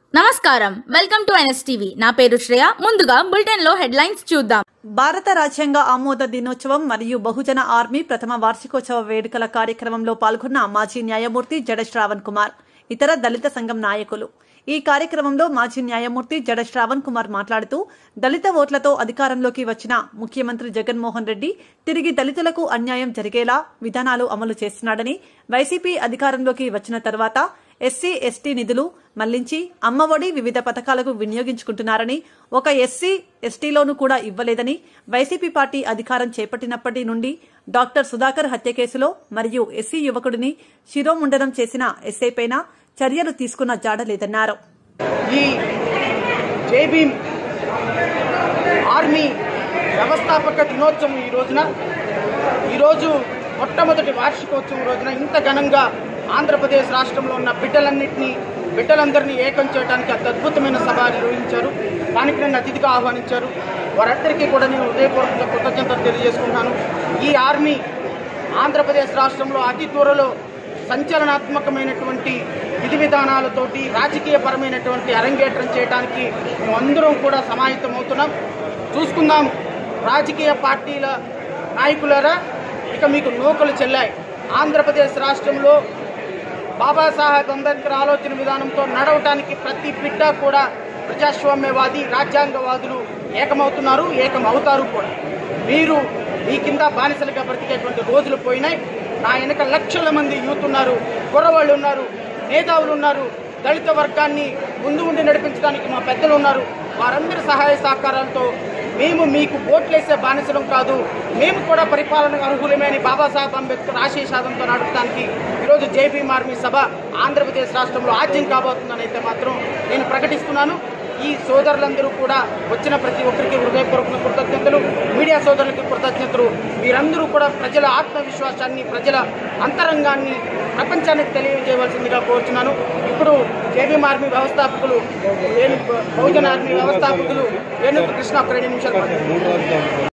నమస్కారం welcome to NSTV నా పేరు శ్రేయ ముందుగా బులెటిన్ లో హెడ్లైన్స్ చూద్దాం భారత రాజ్యాంగ ఆమోద దినోత్సవం మరియు బహుజన ఆర్మీ ప్రథమ వార్షికోత్సవ వేడుకల కార్యక్రమంలో పాల్గొన్న మాజీ న్యాయమూర్తి జడ శ్రావణ్ కుమార్ ఇతర దళిత సంఘం నాయకులు ఈ కార్యక్రమంలో మాజీ న్యాయమూర్తి జడ శ్రావణ్ కుమార్ మాట్లాడుతూ దళిత ఓట్లతో అధికారంలోకి వచ్చిన ముఖ్యమంత్రి జగన్మోహన్ రెడ్డి తిరిగి దళితులకు అన్యాయం జరిగేలా విధానాలు అమలు చేస్తున్నాడని వైసీపీ అధికారంలోకి వచ్చిన తర్వాత ఎస్సీ ఎస్టీ నిధులు మళ్లించి అమ్మఒడి వివిధ పథకాలకు వినియోగించుకుంటున్నారని ఒక ఎస్సీ ఎస్టీలోనూ కూడా ఇవ్వలేదని వైసీపీ పార్టీ అధికారం చేపట్టినప్పటి నుండి డాక్టర్ సుధాకర్ హత్య కేసులో మరియు ఎస్సీ యువకుడిని శిరోముండనం చేసిన ఎస్ఐపైన చర్యలు తీసుకున్న జాడలేదన్నారు ఈ జై భీమ్ ఆర్మీ వ్యవస్థాపక దినోత్సవం ఈ రోజున ఈరోజు మొట్టమొదటి వార్షికోత్సవం రోజున ఇంత ఘనంగా ఆంధ్రప్రదేశ్ రాష్ట్రంలో ఉన్న బిడ్డలన్నింటినీ బిడ్డలందరినీ ఏకం చేయడానికి అతి అద్భుతమైన సభ నిర్వహించారు దానికి నన్ను అతిథిగా ఆహ్వానించారు వారందరికీ కూడా నేను హృదయపూర్వకంగా కృతజ్ఞతలు తెలియజేసుకుంటున్నాను ఈ ఆర్మీ ఆంధ్రప్రదేశ్ రాష్ట్రంలో అతి త్వరలో సంచలనాత్మకమైనటువంటి విధి విధానాలతోటి రాజకీయపరమైనటువంటి అరంగేట్రం చేయడానికి మేము అందరం కూడా సమాహితమవుతున్నాం చూసుకుందాం రాజకీయ పార్టీల నాయకులరా ఇక మీకు నూకలు చెల్లాయి ఆంధ్రప్రదేశ్ రాష్ట్రంలో బాబాసాహెబ్ అంబేద్కర్ ఆలోచన విధానంతో నడవటానికి ప్రతి బిడ్డ కూడా ప్రజాస్వామ్యవాది రాజ్యాంగవాదులు ఏకమవుతున్నారు ఏకమవుతారు కూడా మీరు మీ కింద బానిసలుగా బ్రతికేటువంటి రోజులు పోయినాయి నా వెనక లక్షల మంది యూత్ ఉన్నారు కుర్రవాళ్ళు ఉన్నారు మేధావులు ఉన్నారు దళిత వర్గాన్ని ముందు ఉండి నడిపించడానికి మా పెద్దలు ఉన్నారు వారందరి సహాయ సహకారాలతో మేము మీకు ఓట్లేసే బానిసలం కాదు మేము కూడా పరిపాలన అర్హులమే అని బాబాసాహెబ్ అంబేద్కర్ ఆశీషాదంతో నడపడానికి ఈరోజు జేపీ ఆర్మీ సభ ఆంధ్రప్రదేశ్ రాష్ట్రంలో ఆజ్యం కాబోతుందని అయితే మాత్రం నేను ప్రకటిస్తున్నాను ఈ సోదరులందరూ కూడా వచ్చిన ప్రతి ఒక్కరికి హృదయపూర్వక కృతజ్ఞతలు మీడియా సోదరులకి కృతజ్ఞతలు మీరందరూ కూడా ప్రజల ఆత్మవిశ్వాసాన్ని ప్రజల అంతరంగాన్ని ప్రపంచానికి తెలియజేయవలసిందిగా కోరుచున్నాను ఇప్పుడు జేబీఎం ఆర్మీ వ్యవస్థాపకులు ఏను బహుజన ఆర్మీ వ్యవస్థాపకులు ఏనుగు కృష్ణ ఒక రెండు నిమిషాలు మాట్లాడండి.